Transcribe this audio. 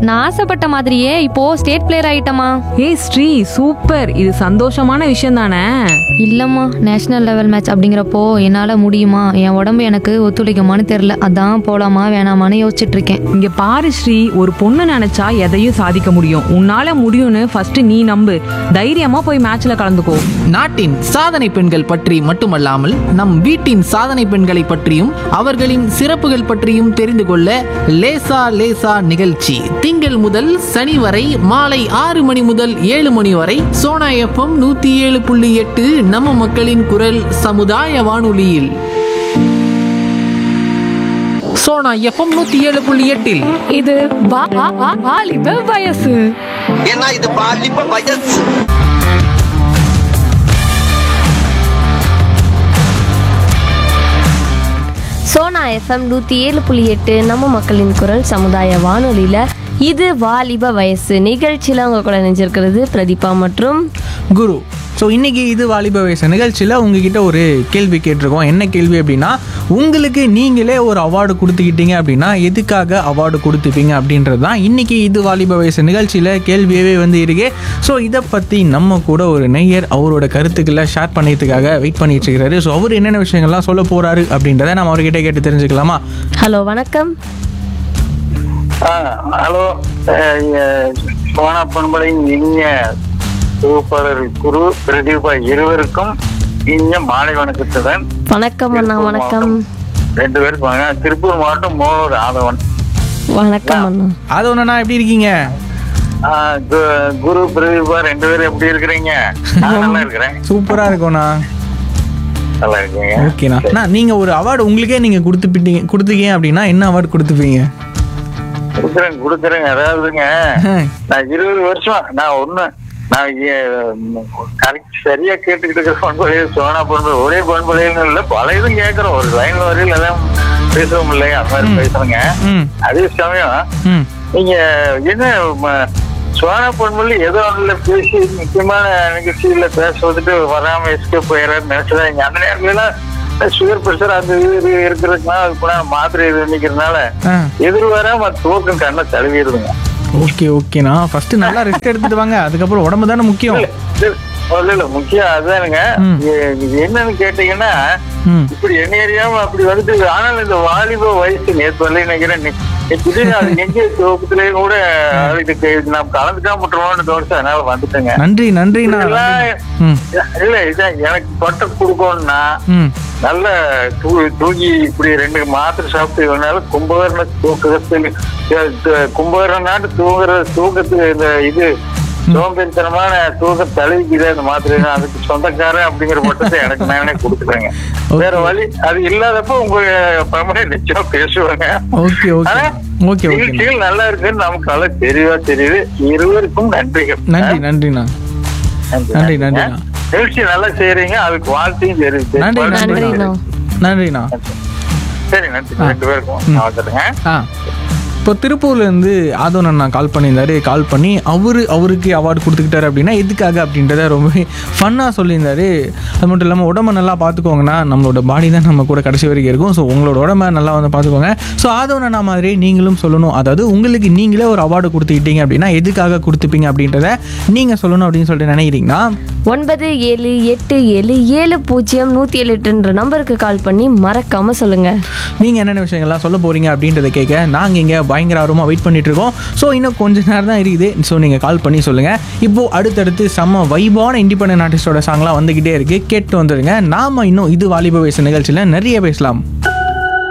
நான் ஆசைப்பட்ட மாதிரியே இப்போ ஸ்டேட் பிளேயர் ஆயிட்டமா ஏய் ஸ்ரீ சூப்பர் இது சந்தோஷமான விஷயம் தானே இல்லம்மா நேஷனல் லெவல் மேட்ச் அப்படிங்கிறப்போ என்னால முடியுமா என் உடம்பு எனக்கு ஒத்துழைக்குமான்னு தெரியல அதான் போலாமா வேணாமான்னு யோசிச்சுட்டு இருக்கேன் இங்க பாரு ஸ்ரீ ஒரு பொண்ணு நினைச்சா எதையும் சாதிக்க முடியும் உன்னால முடியும்னு ஃபர்ஸ்ட் நீ நம்பு தைரியமா போய் மேட்ச்ல கலந்துக்கோ நாட்டின் சாதனை பெண்கள் பற்றி மட்டுமல்லாமல் நம் வீட்டின் சாதனை பெண்களை பற்றியும் அவர்களின் சிறப்புகள் பற்றியும் தெரிந்து கொள்ள லேசா லேசா நிகழ்ச்சி திங்கள் முதல் சனி வரை மாலை ஆறு மணி முதல் ஏழு மணி வரை சோனா எஃப்எம் நூத்தி ஏழு புள்ளி எட்டு நம்ம மக்களின் குரல் சமுதாய வானொலியில் சோனா எஃப்எம் நூத்தி ஏழு புள்ளி எட்டில் இது வாலிப வயசு ஏன்னா இது பாலிப்ப வயசு சோனா எஃப்எம் நூற்றி ஏழு புள்ளி எட்டு நம்ம மக்களின் குரல் சமுதாய வானொலியில் இது வாலிப வயசு நிகழ்ச்சியில் உங்க கூட நினைஞ்சிருக்கிறது பிரதீபா மற்றும் குரு ஸோ இன்னைக்கு இது வாலிப வயசு நிகழ்ச்சியில் உங்ககிட்ட ஒரு கேள்வி கேட்டிருக்கோம் என்ன கேள்வி அப்படின்னா உங்களுக்கு நீங்களே ஒரு அவார்டு கொடுத்துக்கிட்டீங்க அப்படின்னா எதுக்காக அவார்டு கொடுத்துப்பீங்க அப்படின்றது தான் இன்னைக்கு இது வாலிப வயசு நிகழ்ச்சியில் கேள்வியவே வந்து இருக்கு ஸோ இதை பற்றி நம்ம கூட ஒரு நெய்யர் அவரோட கருத்துக்களை ஷேர் பண்ணிக்கிறதுக்காக வெயிட் பண்ணிட்டு இருக்காரு ஸோ அவர் என்னென்ன விஷயங்கள்லாம் சொல்ல போறாரு அப்படின்றத நம்ம அவர்கிட்ட கேட்டு தெரிஞ்சுக்கலாமா ஹலோ வணக்கம் ஆ, ஹலோ சோனா பண்பலையின் இனிய தொகுப்பாளர் குரு பிரதீபா இருவருக்கும் இனிய மாலை வணக்கத்துடன் வணக்கம் அண்ணா வணக்கம் ரெண்டு பேருக்கும் வணக்கம். திருப்பூர் மாவட்டம் மோகனூர் ஆதவன் வணக்கம் அண்ணா அது ஒன்றுண்ணா எப்படி இருக்கீங்க ஆ, கு- குரு பிரதீபா ரெண்டு பேரும் எப்படி இருக்கிறீங்க நான் நல்லா இருக்கிறேன் சூப்பராக இருக்கும்ண்ணா நல்லா இருக்கீங்க ஓகேண்ணா அண்ணா நீங்கள் ஒரு அவார்டு உங்களுக்கே நீங்கள் கொடுத்துப்பிட்டீங்க கொடுத்துக்கீங்க அப்படின்னா என்ன அவார்டு கொடுத்துப்பீங்க கொடுக்குறேன் கொடுக்குறேங்க அதாவதுங்க நான் இருபது வருஷம் நான் ஒண்ணு நான் கரெக்ட் சரியா கேட்டுக்கிட்டு இருக்கிற பண்பலையே சோனா பண்பலை ஒரே பண்பலைன்னு இல்ல பல இதுவும் கேட்கறோம் ஒரு லைன் வரையில் எல்லாம் பேசவும் இல்லை அந்த மாதிரி பேசுறேங்க ம் அதே சமயம் ம் நீங்க என்ன ம- சோனா பண்பலி ஏதோ ஒண்ணுல பேசி முக்கியமான நிகழ்ச்சியில பேச வந்துட்டு வராம எஸ்கேப் போயிடறாரு நினைச்சதாங்க அந்த நேரத்துல எல்லாம் சுகர் பிரஷர் அந்த இது இருக்கிறதுனால அது கூட மாத்திரை இது நிக்கிறதுனால ஆ எதிர்வராம தூக்கம் கண்ணை தழுவிடுதுங்க ஓகே ஓகேண்ணா ஃபர்ஸ்ட் நல்லா ரெஸ்ட் எடுத்துட்டு வாங்க அதுக்கப்புறம் உடம்பு தானே முக்கியம் இல்ல இல்ல முக்கியம் அதுதானுங்க ம். இது- இது என்னன்னு கேட்டீங்கன்னா ம் இப்படி என்ன அறியாம அப்படி வந்துட்டு ஆனால் இந்த வாலிப வயசு நேற்று வரல நினைக்கிறேன் நீ- நீ திடீர்னு அது எங்க துவக்கத்திலேயே கூட இதுக்கு நாம் கலந்துக்காம விட்டுருவோம்னு தோணுச்சு அதனால வந்துட்டேங்க நன்றி நன்றிண்ணா இதெல்லாம் ம் இல்ல இதான் எனக்கு பட்டம் கொடுக்கணும்னா ம் நல்ல தூ தூங்கி இப்படி ரெண்டு மாத்திரை சாப்பிட்டு இவனால கும்பகரண தூக்கத்தில் கும்பகரணாட்டு தூங்குற தூக்கத்துக்கு இந்த இது சோம்பேறித்தனமான தூக்கம் தழுவிக்குது அந்த மாத்திரை நான் அதுக்கு சொந்தக்காரன் அப்படிங்கிற பட்டத்தை எனக்கு நானே கொடுத்துக்கிறேங்க வேற வழி அது இல்லாதப்ப உங்க பரமனே நிச்சயம் பேசுவாங்க ஓகே ஓகே ஆனா, ஓகே ஓகே நிகழ்ச்சிகள் நல்லா இருக்குன்னு நமக்கு நல்லா தெரியவா தெரியுது இருவருக்கும் நன்றிகள் நன்றி நன்றிண்ணா நன்றி, நன்றிண்ணா. நிகழ்ச்சி நல்லா செய்யறீங்க அதுக்கு வாழ்த்தையும் தெரிவித்து நன்றி, நன்றிண்ணா நன்றிண்ணா சரி நன்றி ரெண்டு பேருக்கும் ம். நான் வந்துடுறேங்க ஆ இப்போ திருப்பூர்லேருந்து ஆதவன் அண்ணா கால் பண்ணியிருந்தாரு கால் பண்ணி அவரு அவருக்கு அவார்டு கொடுத்துக்கிட்டாரு அப்படின்னா எதுக்காக அப்படின்றத ரொம்பவே ஃபன்னாக சொல்லியிருந்தாரு அது மட்டும் இல்லாமல் உடம்ப நல்லா பார்த்துக்கோங்கண்ணா நம்மளோட பாடி தான் நம்ம கூட கடைசி வரைக்கும் இருக்கும் ஸோ உங்களோட உடம்ப நல்லா வந்து பார்த்துக்கோங்க ஸோ ஆதவன் அண்ணா மாதிரி நீங்களும் சொல்லணும் அதாவது உங்களுக்கு நீங்களே ஒரு அவார்டு கொடுத்துக்கிட்டீங்க அப்படின்னா எதுக்காக கொடுத்துப்பீங்க அப்படின்றத நீங்கள் சொல்லணும் அப்படின்னு சொல்லிட்டு நினைக்கிறீங்கன்னா ஒன்பது ஏழு எட்டு ஏழு ஏழு பூஜ்ஜியம் நூற்றி ஏழு எட்டுன்ற நம்பருக்கு கால் பண்ணி மறக்காம சொல்லுங்க நீங்கள் என்னென்ன விஷயங்கள்லாம் சொல்ல போகிறீங்க அப்படின்றத கேட்க நாங்கள் இங்கே பயங்கர ஆர்வமாக வெயிட் பண்ணிட்டு இருக்கோம் ஸோ இன்னும் கொஞ்ச நேரம் தான் இருக்குது ஸோ நீங்கள் கால் பண்ணி சொல்லுங்கள் இப்போது அடுத்தடுத்து செம்ம வைபான இண்டிபெண்டன்ட் ஆர்டிஸ்டோட சாங்லாம் வந்துக்கிட்டே இருக்குது கேட்டு வந்துடுங்க நாம இன்னும் இது வாலிப வயசு நிகழ்ச்சியில் நிறைய பேசலாம்